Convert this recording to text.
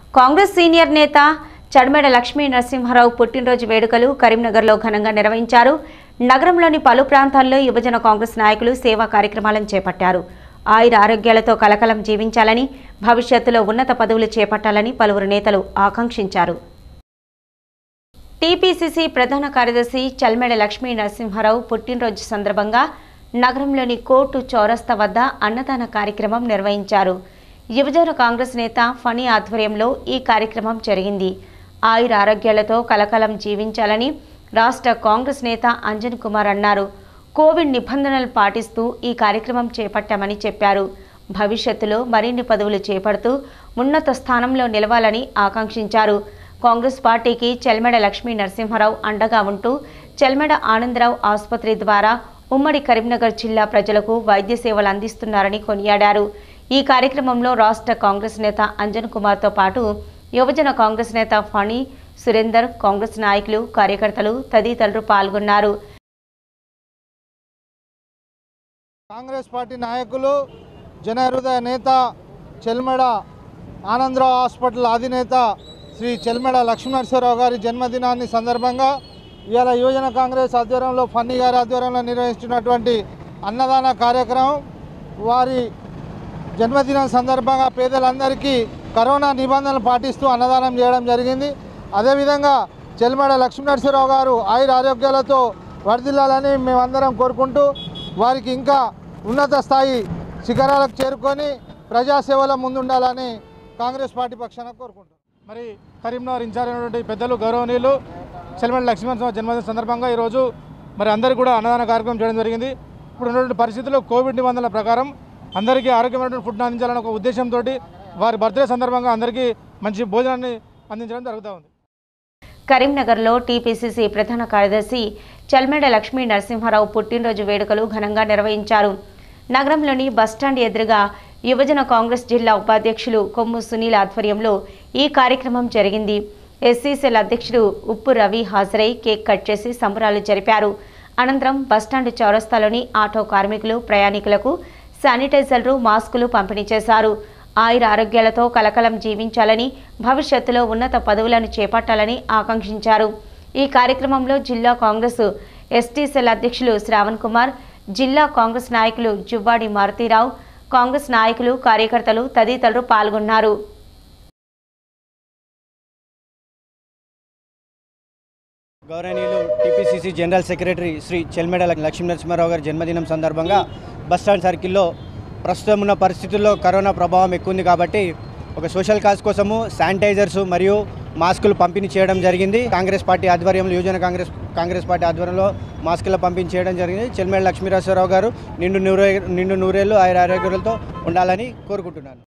Congress senior నేత చడిమెడ లక్ష్మీ నరసింహారావు పుట్టినరోజు వేడుకలు కరీంనగర్లో ఘనంగా నిర్వహించారు నగరంలోని పలు ప్రాంతాల్లో యువజన కాంగ్రెస్ నాయకులు సేవా కార్యక్రమాలను చేపట్టారు ఆయుర ఆరోగ్యాలతో కలకలం జీవించాలని భవిష్యత్తులో ఉన్నత పదవులు చేపట్టాలని పలువురు నేతలు ఆకాంక్షించారు టీపీసీసీ ప్రధాన కార్యదర్శి చల్మెడ లక్ష్మీ నరసింహారావు పుట్టినరోజు సందర్భంగా నగరంలోని కోర్టు చౌరస్తా వద్ద అన్నదాన కార్యక్రమం నిర్వహించారు యువజన కాంగ్రెస్ నేత ఫణి ఆధ్వర్యంలో ఈ కార్యక్రమం జరిగింది ఆయుర ఆరోగ్యాలతో కలకలం జీవించాలని రాష్ట్ర కాంగ్రెస్ నేత అంజన్ కుమార్ అన్నారు కోవిడ్ నిబంధనలు పాటిస్తూ ఈ కార్యక్రమం చేపట్టామని చెప్పారు భవిష్యత్తులో మరిన్ని పదవులు చేపడుతూ ఉన్నత స్థానంలో నిలవాలని ఆకాంక్షించారు కాంగ్రెస్ పార్టీకి చెల్మెడ లక్ష్మీ నరసింహారావు అండగా ఉంటూ చెల్మెడ ఆనందరావు ఆసుపత్రి ద్వారా ఉమ్మడి కరీంనగర్ జిల్లా ప్రజలకు వైద్య సేవలు అందిస్తున్నారని కొనియాడారు ఈ కార్యక్రమంలో రాష్ట్ర కాంగ్రెస్ నేత అంజన్ కుమార్తో పాటు యువజన కాంగ్రెస్ నేత ఫణి సురేందర్ కాంగ్రెస్ నాయకులు కార్యకర్తలు తదితరులు పాల్గొన్నారు కాంగ్రెస్ పార్టీ నాయకులు జనహృదయ నేత చెల్మెడ ఆనందరావు హాస్పిటల్ అధినేత శ్రీ చెల్మెడ లక్ష్మీనరసింహరావు గారి జన్మదినాన్ని సందర్భంగా ఇవాళ యువజన కాంగ్రెస్ ఆధ్వర్యంలో ఫన్నీ గారి ఆధ్వర్యంలో నిర్వహిస్తున్నటువంటి అన్నదాన కార్యక్రమం వారి జన్మదినం సందర్భంగా పేదలందరికీ కరోనా నిబంధనలు పాటిస్తూ అన్నదానం చేయడం జరిగింది అదేవిధంగా చెల్మడ లక్ష్మీనరసింహరావు గారు ఆయుర ఆరోగ్యాలతో వర్ధిల్లాలని మేమందరం కోరుకుంటూ వారికి ఇంకా ఉన్నత స్థాయి శిఖరాలకు చేరుకొని ప్రజాసేవలో ముందుండాలని కాంగ్రెస్ పార్టీ పక్షాన కోరుకుంటున్నాం మరి కరీంనగర్ ఇన్ఛార్జ్ అయినటువంటి పెద్దలు గౌరవనీయులు చెల్మడి లక్ష్మణ్ జన్మదిన సందర్భంగా ఈరోజు మరి అందరికీ కూడా అన్నదాన కార్యక్రమం చేయడం జరిగింది ఇప్పుడు ఉన్నటువంటి పరిస్థితుల్లో కోవిడ్ నిబంధనల ప్రకారం అందరికీ ఆరోగ్యమైనటువంటి ఫుడ్ అందించాలనే ఒక ఉద్దేశంతో వారి బర్త్డే సందర్భంగా అందరికీ మంచి భోజనాన్ని అందించడం జరుగుతూ ఉంది కరీంనగర్లో టీపీసీసీ ప్రధాన కార్యదర్శి చల్మెడ లక్ష్మీ నరసింహారావు పుట్టినరోజు వేడుకలు ఘనంగా నిర్వహించారు నగరంలోని బస్టాండ్ ఎదురుగా యువజన కాంగ్రెస్ జిల్లా ఉపాధ్యక్షులు కొమ్ము సునీల్ ఆధ్వర్యంలో ఈ కార్యక్రమం జరిగింది ఎస్సీసీఎల్ అధ్యక్షుడు ఉప్పు రవి హాజరై కేక్ కట్ చేసి సంబరాలు జరిపారు అనంతరం బస్టాండ్ చౌరస్తాలోని ఆటో కార్మికులు ప్రయాణికులకు శానిటైజర్లు మాస్కులు పంపిణీ చేశారు ఆయుర ఆరోగ్యాలతో కలకలం జీవించాలని భవిష్యత్తులో ఉన్నత పదవులను చేపట్టాలని ఆకాంక్షించారు ఈ కార్యక్రమంలో జిల్లా కాంగ్రెస్ ఎస్టీసెల్ అధ్యక్షులు శ్రావణ్ కుమార్ జిల్లా కాంగ్రెస్ నాయకులు జువ్వాడి మారుతీరావు కాంగ్రెస్ నాయకులు కార్యకర్తలు తదితరులు పాల్గొన్నారు గౌరవనీయులు TPCC general secretary Shri Chelmeda Lakshmi Narasimha Rao గారి జన్మదినం సందర్భంగా బస్టాండ్ సర్కిల్లో ప్రస్తుతం ఉన్న పరిస్థితుల్లో కరోనా ప్రభావం ఎక్కువ ఉంది కాబట్టి ఒక సోషల్ కాజ్ కోసము శానిటైజర్స్ మరియు మాస్కులు పంపిణీ చేయడం జరిగింది కాంగ్రెస్ పార్టీ ఆధ్వర్యంలో యువజన కాంగ్రెస్ కాంగ్రెస్ పార్టీ ఆధ్వర్యంలో మాస్కుల పంపిణీ చేయడం జరిగింది చెల్మెడ లక్ష్మీనరసింహారావు గారు నిండు నూరే నిండు నూరేళ్ళు ఆయన ఆరోగ్యాలతో ఉండాలని కోరుకుంటున్నాను